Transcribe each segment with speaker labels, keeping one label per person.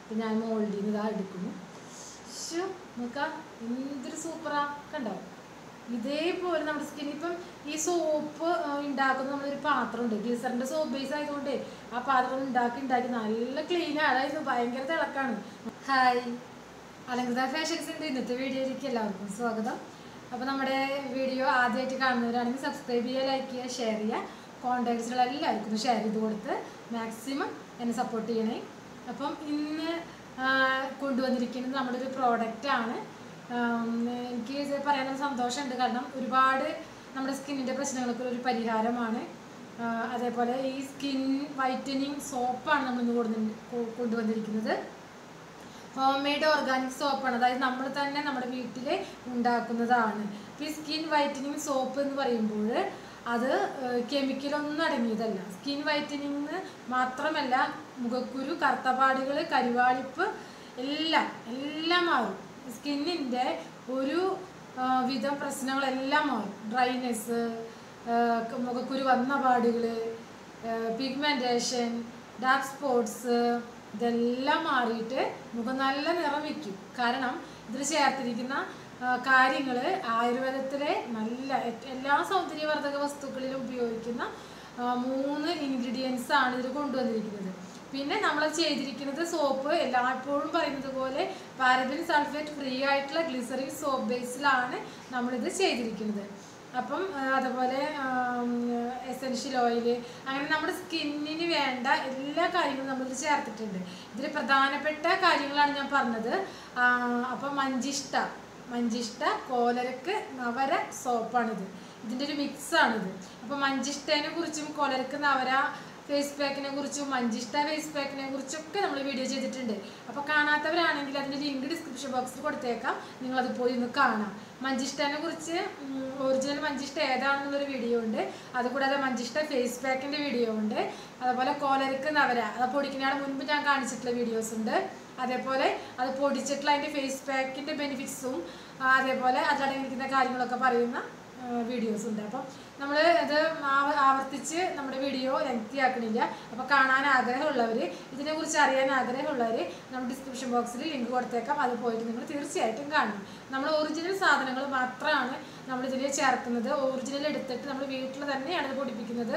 Speaker 1: അപ്പം ഞാൻ മോൾഡിൽ നിന്ന് ഇതാ എടുക്കുന്നു ശ്ശോ, നോക്കാം എന്തൊരു സൂപ്പറാ കണ്ടോ ഇതേപോലെ നമ്മുടെ സ്കിൻ ഇപ്പം ഈ സോപ്പ് ഉണ്ടാക്കുന്ന നമ്മളൊരു പാത്രമുണ്ട് ഗ്ലിസറിന്റെ സോപ്പ് ബേസ് ആയതുകൊണ്ട് ആ പാത്രം ഉണ്ടാക്കി ഉണ്ടാക്കി നല്ല ക്ലീൻ അതായത് ഭയങ്കര തിളക്കാണ് ഹായ് അലങ്കൃത ഫാഷൻസിൻ്റെ ഇന്നത്തെ വീഡിയോയിലേക്ക് എല്ലാവർക്കും സ്വാഗതം അപ്പോൾ നമ്മുടെ വീഡിയോ ആദ്യമായിട്ട് കാണുന്നവരാണെങ്കിൽ സബ്സ്ക്രൈബ് ചെയ്യുക ലൈക്ക് ചെയ്യുക ഷെയർ ചെയ്യുക കോൺടാക്ട്സുകൾ എല്ലാവർക്കും ഒന്ന് ഷെയർ ചെയ്ത് കൊടുത്ത് മാക്സിമം എന്നെ സപ്പോർട്ട് ചെയ്യണേ അപ്പം ഇന്ന് ആ, കൊണ്ടുവന്നിരിക്കുന്നത് നമ്മുടെ ഒരു പ്രോഡക്റ്റാണ് എനിക്ക് ഇത് പറയാനുള്ള സന്തോഷമുണ്ട് കാരണം ഒരുപാട് നമ്മുടെ സ്കിന്നിൻ്റെ പ്രശ്നങ്ങൾക്ക് ഒരു പരിഹാരമാണ് ആ, അതേപോലെ ഈ സ്കിൻ വൈറ്റനിങ് സോപ്പാണ് നമ്മൾ ഇന്ന് കൊണ്ടുവന്നി- കൊ- കൊണ്ടുവന്നിരിക്കുന്നത് ഹോം മെയ്ഡ് ഓർഗാനിക് സോപ്പാണ് അതായത് നമ്മൾ തന്നെ നമ്മുടെ വീട്ടിൽ ഉണ്ടാക്കുന്നതാണ് ഇപ്പോൾ ഈ സ്കിൻ വൈറ്റനിങ് സോപ്പ് എന്ന് പറയുമ്പോൾ അത് കെമിക്കലൊന്നും അടങ്ങിയതല്ല സ്കിൻ വൈറ്റനിങ് മാത്രമല്ല മുഖക്കുരു കറുത്തപാടുകൾ കരുവാളിപ്പ് എല്ലാം എല്ലാം മാറും സ്കിന്നിൻ്റെ ഒരു ആ, വിധം പ്രശ്നങ്ങളെല്ലാം മാറും ഡ്രൈനെസ് മുഖക്കുരു വന്ന പാടുകൾ പിഗ്മെൻറ്റേഷൻ ഡാർക്ക് സ്പോട്സ് ഇതെല്ലാം മാറിയിട്ട് മുഖം നല്ല നിറം വയ്ക്കും കാരണം ഇതിൽ ചേർത്തിരിക്കുന്ന കാര്യങ്ങൾ ആയുർവേദത്തിലെ നല്ല എ- എല്ലാ സൗന്ദര്യവർദ്ധക വസ്തുക്കളിലും ഉപയോഗിക്കുന്ന ആ, മൂന്ന് ഇൻഗ്രീഡിയൻസ് ആണ് ഇതിൽ കൊണ്ടുവന്നിരിക്കുന്നത് പിന്നെ നമ്മൾ ചെയ്തിരിക്കുന്നത് സോപ്പ് എല്ലായ്പ്പോഴും പറയുന്നത് പോലെ പാരബിൻ സൾഫേറ്റ് ഫ്രീ ആയിട്ടുള്ള ഗ്ലിസറിൻ സോപ്പ് ബേസിലാണ് നമ്മളിത് ചെയ്തിരിക്കുന്നത് അപ്പം ആ, അതുപോലെ എസെൻഷ്യൽ ഓയിൽ അങ്ങനെ നമ്മുടെ സ്കിന്നിന് വേണ്ട എല്ലാ കാര്യങ്ങളും നമ്മളിത് ചേർത്തിട്ടുണ്ട് ഇതിൽ പ്രധാനപ്പെട്ട കാര്യങ്ങളാണ് ഞാൻ പറഞ്ഞത് ആ, അപ്പം മഞ്ചിഷ്ട മഞ്ചിഷ്ട കോലരക്ക് നവര സോപ്പാണിത് ഇതിൻ്റെ ഒരു മിക്സാണിത് അപ്പം മഞ്ചിഷ്ടേനെ കുറിച്ചും കോലരക്ക് നവര ഫേസ് പാക്കിനെ കുറിച്ചും മഞ്ചിഷ്ട ഫേസ് പാക്കിനെ കുറിച്ചൊക്കെ നമ്മൾ വീഡിയോ ചെയ്തിട്ടുണ്ട് അപ്പോൾ കാണാത്തവരാണെങ്കിൽ അതിൻ്റെ ലിങ്ക് ഡിസ്ക്രിപ്ഷൻ ബോക്സിൽ കൊടുത്തേക്കാം നിങ്ങളത് പോയി ഒന്ന് കാണാം മഞ്ചിഷ്ടനെ കുറിച്ച് ഒറിജിനൽ മഞ്ചിഷ്ട ഏതാണെന്നുള്ളൊരു വീഡിയോ ഉണ്ട് അതുകൂടാതെ മഞ്ചിഷ്ട ഫേസ് പാക്കിൻ്റെ വീഡിയോ ഉണ്ട് അതുപോലെ കോലരക്ക് നവര അത് പൊടിക്കുന്നയാൾ മുൻപ് ഞാൻ കാണിച്ചിട്ടുള്ള വീഡിയോസ് ഉണ്ട് അതേപോലെ അത് പൊടിച്ചിട്ടുള്ള അതിൻ്റെ ഫേസ് പാക്കിൻ്റെ ബെനിഫിറ്റ്സും അതേപോലെ അതിലടങ്ങിയിരിക്കുന്ന കാര്യങ്ങളൊക്കെ പറയുന്ന വീഡിയോസ് ഉണ്ട് അപ്പം നമ്മൾ ഇത് ആവ- ആവർത്തിച്ച് നമ്മുടെ വീഡിയോ ലെങ്തി ആക്കണില്ല അപ്പോൾ കാണാൻ ആഗ്രഹമുള്ളവർ ഇതിനെക്കുറിച്ച് അറിയാൻ ആഗ്രഹമുള്ളവർ നമ്മൾ ഡിസ്ക്രിപ്ഷൻ ബോക്സിൽ ലിങ്ക് കൊടുത്തേക്കാം അത് പോയിട്ട് നിങ്ങൾ തീർച്ചയായിട്ടും കാണണം നമ്മൾ ഒറിജിനൽ സാധനങ്ങൾ മാത്രമാണ് നമ്മളിതിൽ ചേർക്കുന്നത് ഒറിജിനൽ എടുത്തിട്ട് നമ്മൾ വീട്ടിൽ തന്നെയാണ് ഇത് പൊടിപ്പിക്കുന്നത്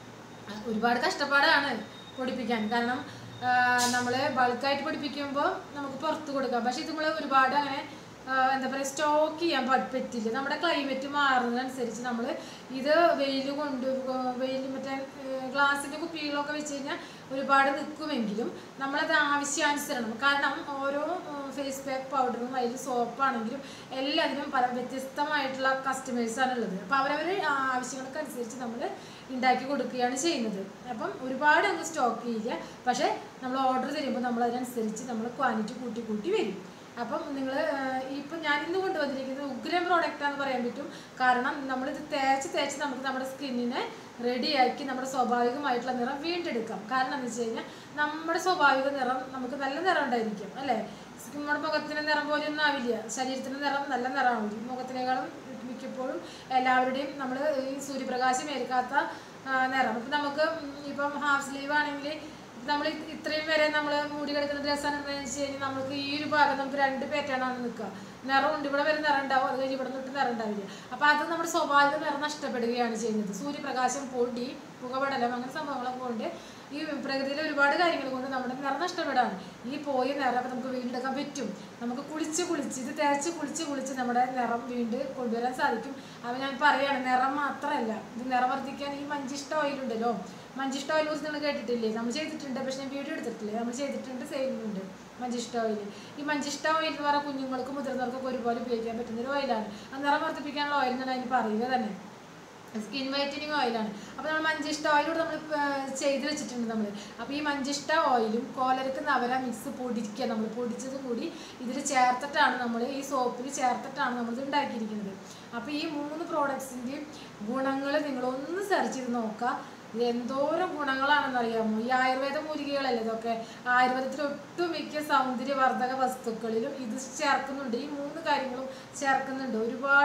Speaker 1: ഒരുപാട് കഷ്ടപ്പാടാണ് പൊടിപ്പിക്കാൻ കാരണം നമ്മൾ ബൾക്കായിട്ട് പൊടിപ്പിക്കുമ്പോൾ നമുക്ക് പുറത്ത് കൊടുക്കാം പക്ഷെ ഇത് നമ്മൾ ഒരുപാട് അങ്ങനെ ആ, എന്താ പറയുക സ്റ്റോക്ക് ചെയ്യാൻ പ- പറ്റില്ല നമ്മുടെ ക്ലൈമറ്റ് മാറുന്നതനുസരിച്ച് നമ്മൾ ഇത് വെയിൽ കൊണ്ട് വെയിൽ മറ്റേ ഗ്ലാസിൻ്റെ കുപ്പികളൊക്കെ വെച്ച് കഴിഞ്ഞാൽ ഒരുപാട് നിൽക്കുമെങ്കിലും നമ്മളത് ആവശ്യാനുസരണം കാരണം ഓരോ ഫേസ് പാക്ക് പൗഡറും അതിൽ സോപ്പാണെങ്കിലും എല്ലാത്തിനും പല വ്യത്യസ്തമായിട്ടുള്ള കസ്റ്റമേഴ്സാണ് ഉള്ളത് അപ്പോൾ അവരവർ ആവശ്യങ്ങൾക്കനുസരിച്ച് നമ്മൾ ഉണ്ടാക്കി കൊടുക്കുകയാണ് ചെയ്യുന്നത് അപ്പം ഒരുപാട് അങ്ങ് സ്റ്റോക്ക് ചെയ്യില്ല പക്ഷേ നമ്മൾ ഓർഡർ തരുമ്പോൾ നമ്മൾ അതിനനുസരിച്ച് നമ്മൾ ക്വാണ്ടിറ്റി കൂട്ടി കൂട്ടി വരും അപ്പം നിങ്ങൾ ഇപ്പം ഞാൻ ഇന്ന് കൊണ്ടുവന്നിരിക്കുന്നത് ഉഗ്രം പ്രോഡക്റ്റാന്ന് പറയാൻ പറ്റും കാരണം നമ്മളിത് തേച്ച് തേച്ച് നമുക്ക് നമ്മുടെ സ്കിന്നിനെ റെഡിയാക്കി നമ്മുടെ സ്വാഭാവികമായിട്ടുള്ള നിറം വീണ്ടെടുക്കാം കാരണം എന്ന് വെച്ച് കഴിഞ്ഞാൽ നമ്മുടെ സ്വാഭാവിക നിറം നമുക്ക് നല്ല നിറം ഉണ്ടായിരിക്കും അല്ലേ നമ്മുടെ മുഖത്തിൻ്റെ നിറം പോലെയൊന്നും ആവില്ല ശരീരത്തിൻ്റെ നിറം നല്ല നിറമാവില്ല മുഖത്തിനേക്കാളും മിക്കപ്പോഴും എല്ലാവരുടെയും നമ്മൾ ഈ സൂര്യപ്രകാശം ഏൽക്കാത്ത ആ, നിറം ഇപ്പം നമുക്ക് ഉം, ഇപ്പം ഹാഫ് സ്ലീവ് ആണെങ്കിൽ നമ്മൾ ഇത്രയും വരെ നമ്മൾ മൂടി കിടക്കുന്ന ഡ്രസ്സാണ് എന്താണെന്ന് വെച്ച് കഴിഞ്ഞാൽ നമുക്ക് ഈ ഒരു ഭാഗം നമുക്ക് രണ്ട് പാറ്റേണാണ് നിൽക്കുക നിറമുണ്ട് ഇവിടെ വരെ നിറം ഉണ്ടാവും അത് കഴിഞ്ഞ് ഇവിടെ നിന്നിട്ട് നിറം ഉണ്ടാവില്ല അപ്പോൾ അത് നമ്മുടെ സ്വാഭാവിക നിറം നഷ്ടപ്പെടുകയാണ് ചെയ്യുന്നത് സൂര്യപ്രകാശം പൊടി പുകപടലം അങ്ങനെ സംഭവങ്ങളൊക്കെ കൊണ്ട് ഈ പ്രകൃതിയിലെ ഒരുപാട് കാര്യങ്ങൾ കൊണ്ട് നമ്മുടെ നിറം നഷ്ടപ്പെടാണ് ഈ പോയ നിറം അപ്പോൾ നമുക്ക് വീണ്ടെടുക്കാൻ പറ്റും നമുക്ക് കുളിച്ച് കുളിച്ച് ഇത് തേച്ച് കുളിച്ച് കുളിച്ച് നമ്മുടെ നിറം വീണ്ടും കൊണ്ടുവരാൻ സാധിക്കും അപ്പോൾ ഞാൻ പറയുകയാണ് നിറം മാത്രമല്ല ഇത് നിറം വർദ്ധിക്കാൻ ഈ മഞ്ചിഷ്ട ഓയിലുണ്ടല്ലോ മഞ്ചിഷ്ട ഓയിൽ കുറിച്ച് നിങ്ങൾ കേട്ടിട്ടില്ലേ നമ്മൾ ചെയ്തിട്ടുണ്ട് പക്ഷെ ഞാൻ വീഡിയോ എടുത്തിട്ടില്ലേ നമ്മൾ ചെയ്തിട്ടുണ്ട് ചെയ്യുന്നുണ്ട് മഞ്ചിഷ്ട ഓയിൽ ഈ മഞ്ചിഷ്ട ഓയിൽ എന്ന് പറഞ്ഞാൽ കുഞ്ഞുങ്ങൾക്കും മുതിർന്നവർക്കൊക്കെ ഒരുപോലെ ഉപയോഗിക്കാൻ പറ്റുന്ന ഒരു ഓയിലാണ് അത് നിറം വർദ്ധിപ്പിക്കാനുള്ള ഓയിൽ എന്നാണ് അതിന് പറയുക തന്നെ സ്കിൻ വൈറ്റനിങ് ഓയിലാണ് അപ്പോൾ നമ്മൾ മഞ്ചിഷ്ട ഓയിലൂടെ നമ്മൾ ചെയ്ത് വെച്ചിട്ടുണ്ട് നമ്മൾ അപ്പോൾ ഈ മഞ്ചിഷ്ട ഓയിലും കോലരക്ക് നവര മിക്സ് പൊടിക്കുക നമ്മൾ പൊടിച്ചത് കൂടി ഇതിൽ ചേർത്തിട്ടാണ് നമ്മൾ ഈ സോപ്പിൽ ചേർത്തിട്ടാണ് നമ്മൾ ഇത് ഉണ്ടാക്കിയിരിക്കുന്നത് അപ്പോൾ ഈ മൂന്ന് പ്രോഡക്ട്സിൻ്റെയും ഗുണങ്ങൾ നിങ്ങളൊന്ന് സെർച്ച് ചെയ്ത് നോക്കുക ഇത് എന്തോരം ഗുണങ്ങളാണെന്ന് അറിയാമോ ഈ ആയുർവേദ മൂലികകളല്ലേ ഇതൊക്കെ ആയുർവേദത്തിൽ ഒട്ടുമിക്ക സൗന്ദര്യവർദ്ധക വസ്തുക്കളിലും ഇത് ചേർക്കുന്നുണ്ട് ഈ മൂന്ന് കാര്യങ്ങളും ചേർക്കുന്നുണ്ട് ഒരുപാട്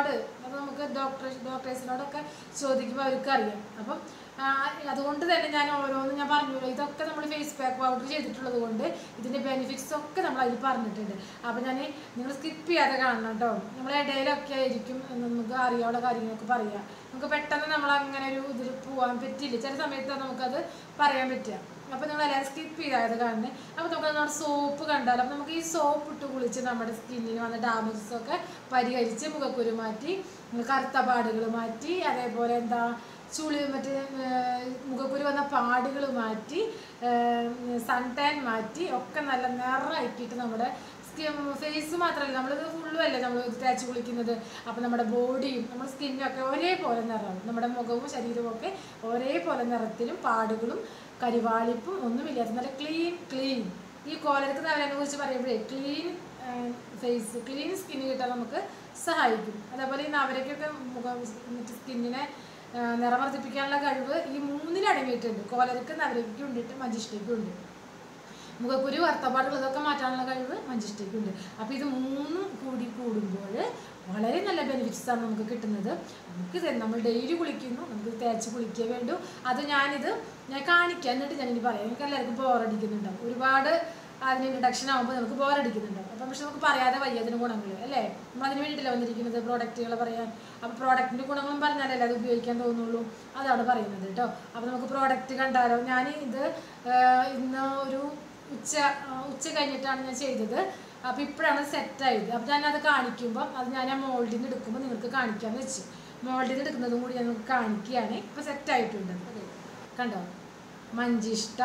Speaker 1: അത് നമുക്ക് ഡോക്ടർ ഡോക്ടേഴ്സിനോടൊക്കെ ചോദിക്കുമ്പോൾ അവർക്ക് അറിയാം അപ്പം ആ, അതുകൊണ്ട് തന്നെ ഞാൻ ഓരോന്ന് ഞാൻ പറഞ്ഞല്ലോ ഇതൊക്കെ നമ്മൾ ഫേസ് പാക്ക് പൗഡർ ചെയ്തിട്ടുള്ളത് കൊണ്ട് ഇതിൻ്റെ ബെനിഫിറ്റ്സ് ഒക്കെ നമ്മൾ അതിൽ പറഞ്ഞിട്ടുണ്ട് അപ്പം ഞാൻ നിങ്ങൾ സ്കിപ്പ് ചെയ്യാതെ കാണണം കേട്ടോ നമ്മൾ ഇടയിലൊക്കെ ആയിരിക്കും നമുക്ക് അറിയാവുന്ന കാര്യങ്ങളൊക്കെ പറയാം നമുക്ക് പെട്ടെന്ന് നമ്മൾ അങ്ങനെ ഒരു ഇതിൽ പോകാൻ പറ്റില്ല ചില സമയത്ത് നമുക്കത് പറയാൻ പറ്റുക അപ്പോൾ നിങ്ങൾ എല്ലാവരും സ്കിപ്പ് ചെയ്തായത് കാണുന്നത് അപ്പോൾ നമുക്ക് നമ്മുടെ സോപ്പ് കണ്ടാൽ അപ്പോൾ നമുക്ക് ഈ സോപ്പ് ഇട്ട് കുളിച്ച് നമ്മുടെ സ്കിന്നിന് വന്ന ഡാമേജസ് ഒക്കെ പരിഹരിച്ച് മുഖക്കുരു മാറ്റി കറുത്ത പാടുകൾ മാറ്റി അതേപോലെ എന്താ ചുളി മറ്റേ ഏർ, മുഖക്കുരു വന്ന പാടുകൾ മാറ്റി സൺ ടാൻ മാറ്റി ഒക്കെ നല്ല നിറയാക്കിയിട്ട് നമ്മുടെ ഫേസ് മാത്രമല്ല നമ്മളിത് ഫുള്ളും അല്ലേ നമ്മൾ തേച്ച് കുളിക്കുന്നത് അപ്പോൾ നമ്മുടെ ബോഡിയും നമ്മുടെ സ്കിന്നും ഒക്കെ ഒരേപോലെ നിറവും നമ്മുടെ മുഖവും ശരീരവും ഒക്കെ ഒരേപോലെ നിറത്തിലും പാടുകളും കരിവാളിപ്പും ഒന്നുമില്ലാത്ത നല്ല ക്ലീൻ ക്ലീൻ ഈ കോലരക്ക് നവരനെ കുറിച്ച് പറയുമ്പോഴേ ക്ലീൻ ഫേസ് ക്ലീൻ സ്കിൻ കിട്ടാൻ നമുക്ക് സഹായിക്കും അതേപോലെ ഈ നവരയ്ക്കൊക്കെ മുഖം മറ്റേ സ്കിന്നിനെ നിറം വർദ്ധിപ്പിക്കാനുള്ള കഴിവ് ഈ മൂന്നിലും അടങ്ങിയിട്ടുണ്ട് കോലരക്ക് നവരയ്ക്കും ഉണ്ട് മജിഷ്ടയ്ക്കും ഉണ്ട് മുഖക്കുരു വർത്തപ്പാടുകൾ ഇതൊക്കെ മാറ്റാനുള്ള കഴിവ് മഞ്ചിഷ്ടയ്ക്കുണ്ട് അപ്പോൾ ഇത് മൂന്നും കൂടി കൂടുമ്പോൾ വളരെ നല്ല ബെനിഫിറ്റ്സ് ആണ് നമുക്ക് കിട്ടുന്നത് നമുക്ക് ഇത് നമ്മൾ ഡെയിലി കുളിക്കുന്നു നമുക്ക് ഇത് തേച്ച് കുളിക്കേ വേണ്ടൂ അത് ഞാനിത് ഞാൻ കാണിക്കാം എന്നിട്ട് ഞാനിനി പറയാം എനിക്ക് എല്ലാവർക്കും ബോറടിക്കുന്നുണ്ടാവും ഒരുപാട് അതിന് ഇൻട്രഡക്ഷൻ ആകുമ്പോൾ നമുക്ക് ബോറടിക്കുന്നുണ്ടാവും അപ്പം പക്ഷെ നമുക്ക് പറയാതെ വയ്യ അതിന് ഗുണങ്ങൾ അല്ലേ നമ്മൾ അതിന് വേണ്ടിയിട്ടല്ല വന്നിരിക്കുന്നത് പ്രോഡക്റ്റുകൾ പറയാൻ അപ്പോൾ പ്രോഡക്റ്റിൻ്റെ ഗുണങ്ങളും പറഞ്ഞാലല്ലേ അത് ഉപയോഗിക്കാൻ തോന്നുള്ളൂ അതാണ് പറയുന്നത് കേട്ടോ അപ്പോൾ നമുക്ക് പ്രോഡക്റ്റ് കണ്ടാലോ ഞാൻ ഇത് ആഹ് ഇന്ന് ഒരു ഉച്ച ആ, ഉച്ച കഴിഞ്ഞിട്ടാണ് ഞാൻ ചെയ്തത് അപ്പോൾ ഇപ്പോഴാണ് സെറ്റായത് അപ്പോൾ ഞാനത് കാണിക്കുമ്പോൾ അത് ഞാൻ ആ മോൾഡിൽ നിന്ന് എടുക്കുമ്പോൾ നിങ്ങൾക്ക് കാണിക്കാമെന്ന് വെച്ചു മോൾഡിൽ നിന്ന് എടുക്കുന്നതും കൂടി ഞാൻ നിങ്ങൾക്ക് കാണിക്കുകയാണ് ഇപ്പോൾ സെറ്റായിട്ടുണ്ട് കണ്ടോ മഞ്ചിഷ്ട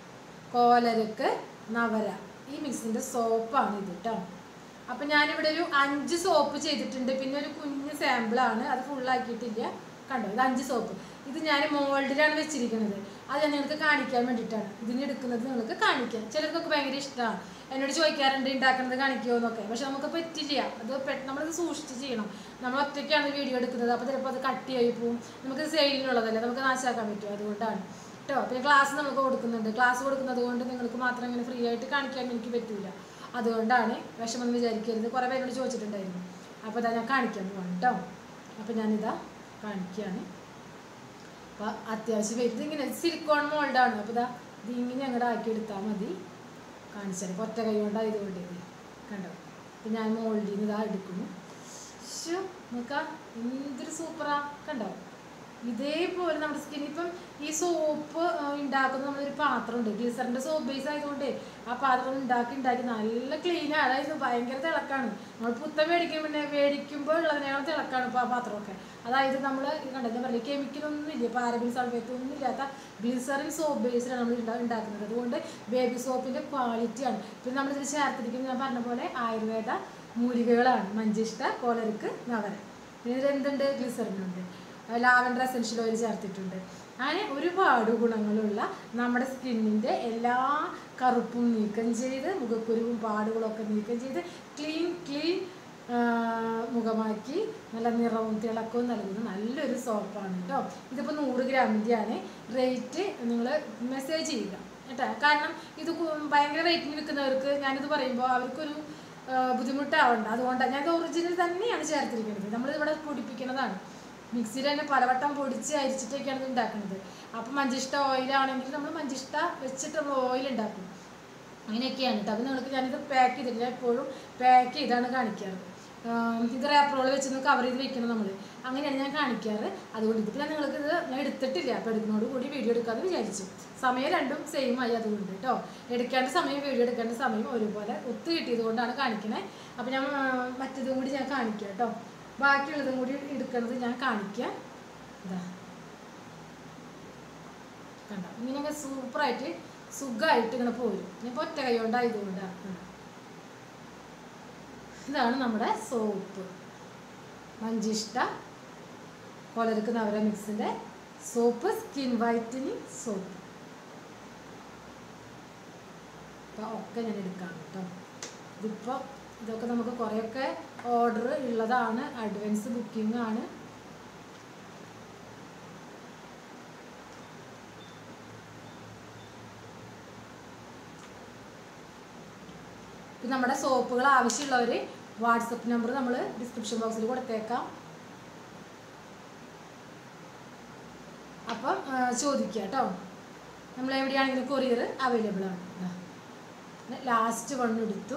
Speaker 1: കോലരക്ക് നവര ഈ മിക്സിൻ്റെ സോപ്പാണ് ഇത് കേട്ടോ അപ്പം ഞാനിവിടെ ഒരു അഞ്ച് സോപ്പ് ചെയ്തിട്ടുണ്ട് പിന്നെ ഒരു കുഞ്ഞ് സാമ്പിളാണ് അത് ഫുള്ളാക്കിയിട്ടില്ല കണ്ടോ ഇത് അഞ്ച് സോപ്പ് ഇത് ഞാൻ മോൾഡിലാണ് വെച്ചിരിക്കുന്നത് അത് ഞാൻ നിങ്ങൾക്ക് കാണിക്കാൻ വേണ്ടിയിട്ടാണ് ഇതിന് എടുക്കുന്നത് നിങ്ങൾക്ക് കാണിക്കാം ചിലർക്കൊക്കെ ഭയങ്കര ഇഷ്ടമാണ് എന്നോട് ചോദിക്കാറുണ്ട് ഉണ്ടാക്കുന്നത് കാണിക്കുമോ എന്നൊക്കെ പക്ഷെ നമുക്ക് പറ്റില്ല അത് പെട്ടെന്ന് നമ്മളത് സൂക്ഷിച്ച് ചെയ്യണം നമ്മൾ ഒറ്റയ്ക്കാണ് വീഡിയോ എടുക്കുന്നത് അപ്പോൾ ചിലപ്പോൾ അത് കട്ട് ആയി പോവും നമുക്ക് സെയിലിനുള്ളതല്ലേ നമുക്ക് നാശാക്കാൻ പറ്റും അതുകൊണ്ടാണ് കേട്ടോ പിന്നെ ക്ലാസ് നമുക്ക് കൊടുക്കുന്നുണ്ട് ക്ലാസ് കൊടുക്കുന്നത് കൊണ്ട് നിങ്ങൾക്ക് മാത്രം ഇങ്ങനെ ഫ്രീ ആയിട്ട് കാണിക്കാൻ എനിക്ക് പറ്റില്ല അതുകൊണ്ടാണ് വിഷമം വിചാരിക്കരുത് കുറേ പേരോട് ചോദിച്ചിട്ടുണ്ടായിരുന്നു അപ്പോൾ ഇതാ ഞാൻ കാണിക്കാൻ പോവാണ് കേട്ടോ അപ്പോൾ ഞാനിതാ കാണിക്കുകയാണ് അപ്പോൾ അത്യാവശ്യം വലുത് ഇങ്ങനെ സിലിക്കോൺ മോൾഡാണ് അപ്പോൾ ഇതാ ഇതിങ്ങനെ അങ്ങോട്ട് ആക്കി എടുത്താൽ മതി കാണിച്ചാൽ ഒറ്റ കൈ കൊണ്ടായതുകൊണ്ട് ഇത് കണ്ടോ അപ്പോൾ ഞാൻ മോൾഡിൽ നിന്ന് ഇതാ എടുക്കുന്നു ശോ നോക്കാം എന്തൊരു സൂപ്പറാ കണ്ടോ ഇതേപോലെ നമ്മുടെ സ്കിൻ ഇപ്പം ഈ സോപ്പ് ഉണ്ടാക്കുന്ന നമ്മളൊരു പാത്രമുണ്ട് ഗ്ലിസറിൻ്റെ സോപ്പ് ബേസ് ആയതുകൊണ്ട് ആ പാത്രം ഉണ്ടാക്കി ഉണ്ടാക്കി നല്ല ക്ലീൻ അതായത് ഭയങ്കര തിളക്കാണ് നമ്മൾ പുത്തൻ മേടിക്കും പിന്നെ മേടിക്കുമ്പോൾ ഉള്ളതിനേക്കാൾ തിളക്കാണ് ഇപ്പോൾ ആ പാത്രമൊക്കെ അതായത് നമ്മൾ കണ്ടത് ഞാൻ പറയില്ല കെമിക്കലൊന്നും ഇല്ല പാരബിൻ സൾഫേറ്റ് ഒന്നും ഇല്ലാത്ത ഗ്ലിസറിൻ സോപ്പ് ബേസിലാണ് നമ്മൾ ഉണ്ടാ- ഉണ്ടാക്കുന്നത് അതുകൊണ്ട് ബേബി സോപ്പിൻ്റെ ക്വാളിറ്റിയാണ് പിന്നെ നമ്മളിതിൽ ചേർത്തിരിക്കുന്നത് ഞാൻ പറഞ്ഞ പോലെ ആയുർവേദ മൂലികകളാണ് മഞ്ചിഷ്ട കോലർക്ക് നവര പിന്നെ ഇതിൽ എന്തുണ്ട് ഗ്ലിസറിനുണ്ട് ലാവൻഡർ എസൻഷ്യൽ ഓയിൽ ചേർത്തിട്ടുണ്ട് അങ്ങനെ ഒരുപാട് ഗുണങ്ങളുള്ള നമ്മുടെ സ്കിന്നിൻ്റെ എല്ലാ കറുപ്പും നീക്കം ചെയ്ത് മുഖക്കുരുവും പാടുകളൊക്കെ നീക്കം ചെയ്ത് ക്ലീൻ ക്ലീൻ മുഖമാക്കി നല്ല നിറവും തിളക്കവും നൽകുന്ന നല്ലൊരു സോപ്പാണ് കേട്ടോ ഇതിപ്പോൾ നൂറ് ഗ്രാമിൻ്റെയാണ് റേറ്റ് നിങ്ങൾ മെസ്സേജ് ചെയ്യുക കേട്ടോ കാരണം ഇത് കു- ഭയങ്കര റേറ്റിന് വിൽക്കുന്നവർക്ക് ഞാനിത് പറയുമ്പോൾ അവർക്കൊരു ആ, ബുദ്ധിമുട്ടാവണ്ട അതുകൊണ്ടാണ് ഞാൻ ഒറിജിനൽ തന്നെയാണ് ചേർത്തിരിക്കുന്നത് നമ്മളിവിടെ പൊടിപ്പിക്കുന്നതാണ് മിക്സിയിൽ തന്നെ പലവട്ടം പൊടിച്ച് അരിച്ചിട്ടൊക്കെയാണ് ഇത് ഉണ്ടാക്കുന്നത് അപ്പം മഞ്ചിഷ്ട ഓയിലാണെങ്കിൽ നമ്മൾ മഞ്ചിഷ്ട വെച്ചിട്ട് നമ്മൾ ഓയിൽ ഉണ്ടാക്കും അങ്ങനെയൊക്കെയാണ് കേട്ടോ അപ്പം നിങ്ങൾക്ക് ഞാനിത് പാക്ക് ചെയ്തിട്ടില്ല എപ്പോഴും പാക്ക് ചെയ്താണ് കാണിക്കാറ് ആം, ഇത് റേപ്പറോൾ വെച്ചൊന്ന് കവർ ചെയ്ത് വെക്കണം നമ്മൾ അങ്ങനെയാണ് ഞാൻ കാണിക്കാറ് അതുകൊണ്ട് ഇതിപ്പോൾ ഞാൻ നിങ്ങൾക്ക് ഇത് ഞാൻ എടുത്തിട്ടില്ല അപ്പോൾ എടുക്കുന്നതോട് കൂടി വീഡിയോ എടുക്കാമെന്ന് വിചാരിച്ചു സമയം രണ്ടും സെയിം ആയി അതുകൊണ്ട് കേട്ടോ എടുക്കേണ്ട സമയം വീഡിയോ എടുക്കേണ്ട സമയം ഒരുപോലെ ഒത്തു കിട്ടിയത് കൊണ്ടാണ് കാണിക്കണേ അപ്പോൾ ഞാൻ ആ, മറ്റേതും കൂടി ഞാൻ കാണിക്കാം കേട്ടോ ബാക്കിയുള്ളതും കൂടി എടുക്കുന്നത് ഞാൻ കാണിക്കാം ഇതാ കണ്ടോ ഇങ്ങനെയൊക്കെ സൂപ്പറായിട്ട് സുഖമായിട്ട് ഇങ്ങനെ പോരും ഞാൻ ഒറ്റ കൈ കൊണ്ടായതുകൊണ്ടാണ് കണ്ടോ ഇതാണ് നമ്മുടെ സോപ്പ് മഞ്ചിഷ്ട കൊലർക്ക് നവര മിക്സിൻ്റെ സോപ്പ് സ്കിൻ വൈറ്റനിങ് സോപ്പ് അപ്പോൾ ഒക്കെ ഞാൻ എടുക്കാം കേട്ടോ ഇതിപ്പോൾ ഇതൊക്കെ നമുക്ക് കുറേയൊക്കെ ഓർഡർ ഉള്ളതാണ് അഡ്വാൻസ് ബുക്കിംഗ് ആണ് ഇപ്പം നമ്മുടെ സോപ്പുകൾ ആവശ്യമുള്ളവർ വാട്സപ്പ് നമ്പർ നമ്മൾ ഡിസ്ക്രിപ്ഷൻ ബോക്സിൽ കൊടുത്തേക്കാം ചോദിക്കുക കേട്ടോ നമ്മൾ എവിടെയാണെങ്കിലും കൊറിയർ അവൈലബിൾ ആണ് ലാസ്റ്റ് വൺ എടുത്തു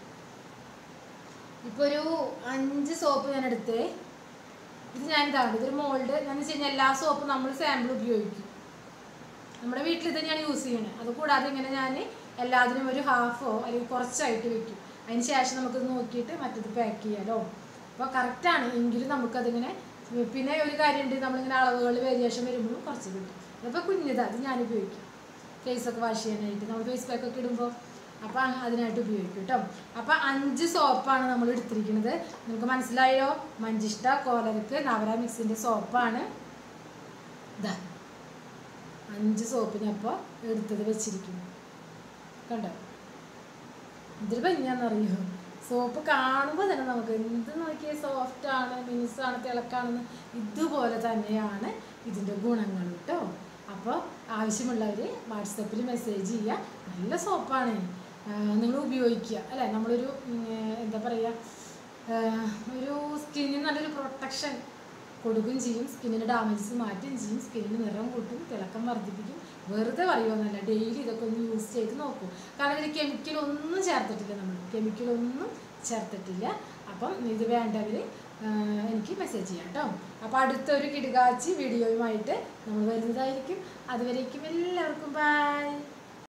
Speaker 1: ഇപ്പോൾ ഒരു അഞ്ച് സോപ്പ് ഞാൻ എടുത്തേ ഇത് ഞാൻ ഇതാണ് ഇതൊരു മോൾഡ് എന്ന് വെച്ച് കഴിഞ്ഞാൽ എല്ലാ സോപ്പും നമ്മൾ സാമ്പിൾ ഉപയോഗിക്കും നമ്മുടെ വീട്ടിൽ ഇത് തന്നെയാണ് യൂസ് ചെയ്യണത് അത് കൂടാതെ ഇങ്ങനെ ഞാൻ എല്ലാത്തിനും ഒരു ഹാഫോ അല്ലെങ്കിൽ കുറച്ചായിട്ട് വെക്കും അതിന് ശേഷം നമുക്കിത് നോക്കിയിട്ട് മറ്റത് പാക്ക് ചെയ്യാലോ അപ്പോൾ കറക്റ്റാണ് എങ്കിലും നമുക്കതിങ്ങനെ പിന്നെ ഒരു കാര്യമുണ്ട് നമ്മളിങ്ങനെ അളവുകൾ വേരിയേഷൻ വരുമ്പോഴും കുറച്ച് കിട്ടും അതിപ്പോൾ കുഞ്ഞിതാ അത് ഞാൻ ഉപയോഗിക്കും ഫേസൊക്കെ വാഷ് ചെയ്യാനായിട്ട് നമ്മൾ ഫേസ് പാക്കൊക്കെ ഇടുമ്പോൾ അപ്പോൾ അതിനായിട്ട് ഉപയോഗിക്കും കേട്ടോ അപ്പോൾ അഞ്ച് സോപ്പാണ് നമ്മൾ എടുത്തിരിക്കുന്നത് നിങ്ങൾക്ക് മനസ്സിലായോ മഞ്ചിഷ്ട കോലർക്ക് നവര മിക്സിൻ്റെ സോപ്പാണ് ഇതാ അഞ്ച് സോപ്പിനപ്പോൾ എടുത്തത് വെച്ചിരിക്കുന്നു കണ്ടോ എന്തൊരു ഭംഗിയാണെന്നറിയോ സോപ്പ് കാണുമ്പോൾ തന്നെ നമുക്ക് എന്ത് നോക്കിയാൽ സോഫ്റ്റ് ആണ് മിനുസാണ് തിളക്കാണെന്ന് ഇതുപോലെ തന്നെയാണ് ഇതിൻ്റെ ഗുണങ്ങൾ കേട്ടോ അപ്പോൾ ആവശ്യമുള്ളവർ വാട്സപ്പിൽ മെസ്സേജ് ചെയ്യുക നല്ല സോപ്പാണ് നിങ്ങൾ ഉപയോഗിക്കുക അല്ലേ നമ്മളൊരു ഉം, എന്താ പറയുക ഒരു സ്കിന്നിന് നല്ലൊരു പ്രൊട്ടക്ഷൻ കൊടുക്കുകയും ചെയ്യും സ്കിന്നിന് ഡാമേജസ് മാറ്റുകയും ചെയ്യും സ്കിന്നിന് നിറം കൂട്ടും തിളക്കം വർദ്ധിപ്പിക്കും വെറുതെ പറയുമെന്നല്ല ഡെയിലി ഇതൊക്കെ ഒന്ന് യൂസ് ചെയ്ത് നോക്കൂ കാരണം ഇതിൽ കെമിക്കൽ ഒന്നും ചേർത്തിട്ടില്ല നമ്മൾ കെമിക്കൽ ഒന്നും ചേർത്തിട്ടില്ല അപ്പം ഇത് വേണ്ടവർ എനിക്ക് മെസ്സേജ് ചെയ്യാം കേട്ടോ അപ്പോൾ അടുത്തൊരു കിടുകാച്ചി വീഡിയോയുമായിട്ട് നമ്മൾ വരുന്നതായിരിക്കും അതുവരേക്കും എല്ലാവർക്കും ബൈ